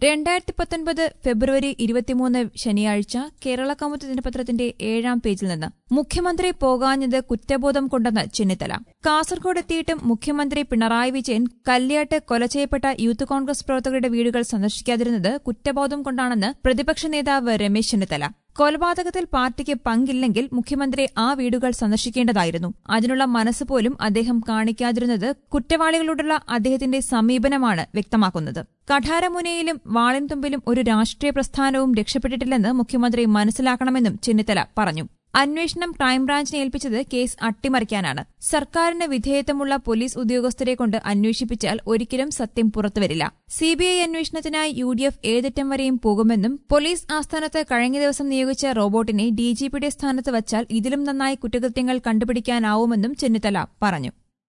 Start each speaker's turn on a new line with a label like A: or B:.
A: രണ്ടായിരത്തി പത്തൊൻപത് ഫെബ്രുവരി ഇരുപത്തിമൂന്ന് ശനിയാഴ്ച കേരള കൗമുദി ദിനപത്രത്തിന്റെ ഏഴാം പേജിൽ നിന്ന് മുഖ്യമന്ത്രി പോകാഞ്ഞത് കുറ്റബോധം കൊണ്ടെന്ന് ചെന്നിത്തല കാസർഗോഡ് എത്തിയിട്ടും മുഖ്യമന്ത്രി പിണറായി വിജയൻ കല്യാട്ട് കൊല ചെയ്യപ്പെട്ട യൂത്ത് കോൺഗ്രസ് പ്രവർത്തകരുടെ വീടുകൾ സന്ദർശിക്കാതിരുന്നത് കുറ്റബോധം കൊണ്ടാണെന്ന് പ്രതിപക്ഷ നേതാവ് രമേശ് ചെന്നിത്തല കൊലപാതകത്തിൽ പാർട്ടിക്ക് പങ്കില്ലെങ്കിൽ മുഖ്യമന്ത്രി ആ വീടുകൾ സന്ദർശിക്കേണ്ടതായിരുന്നു അതിനുള്ള മനസ്സ് പോലും അദ്ദേഹം കാണിക്കാതിരുന്നത് കുറ്റവാളികളോടുള്ള അദ്ദേഹത്തിന്റെ സമീപനമാണ് വ്യക്തമാക്കുന്നത് കഠാരമുനയിലും വാളിൻതുമ്പിലും ഒരു രാഷ്ട്രീയ പ്രസ്ഥാനവും രക്ഷപ്പെട്ടിട്ടില്ലെന്ന് മുഖ്യമന്ത്രി മനസ്സിലാക്കണമെന്നും ചെന്നിത്തല പറഞ്ഞു അന്വേഷണം ക്രൈംബ്രാഞ്ചിനെ ഏൽപ്പിച്ചത് കേസ് അട്ടിമറിക്കാനാണ് സർക്കാരിന് വിധേയത്വമുള്ള പോലീസ് ഉദ്യോഗസ്ഥരെ കൊണ്ട് അന്വേഷിപ്പിച്ചാൽ ഒരിക്കലും സത്യം പുറത്തുവരില്ല സിബിഐ അന്വേഷണത്തിനായി യു ഡി എഫ് ഏതറ്റം വരെയും പോകുമെന്നും പോലീസ് ആസ്ഥാനത്ത് കഴിഞ്ഞ ദിവസം നിയോഗിച്ച റോബോട്ടിനെ ഡിജിപിയുടെ സ്ഥാനത്ത് വച്ചാൽ ഇതിലും നന്നായി കുറ്റകൃത്യങ്ങൾ കണ്ടുപിടിക്കാനാവുമെന്നും ചെന്നിത്തല പറഞ്ഞു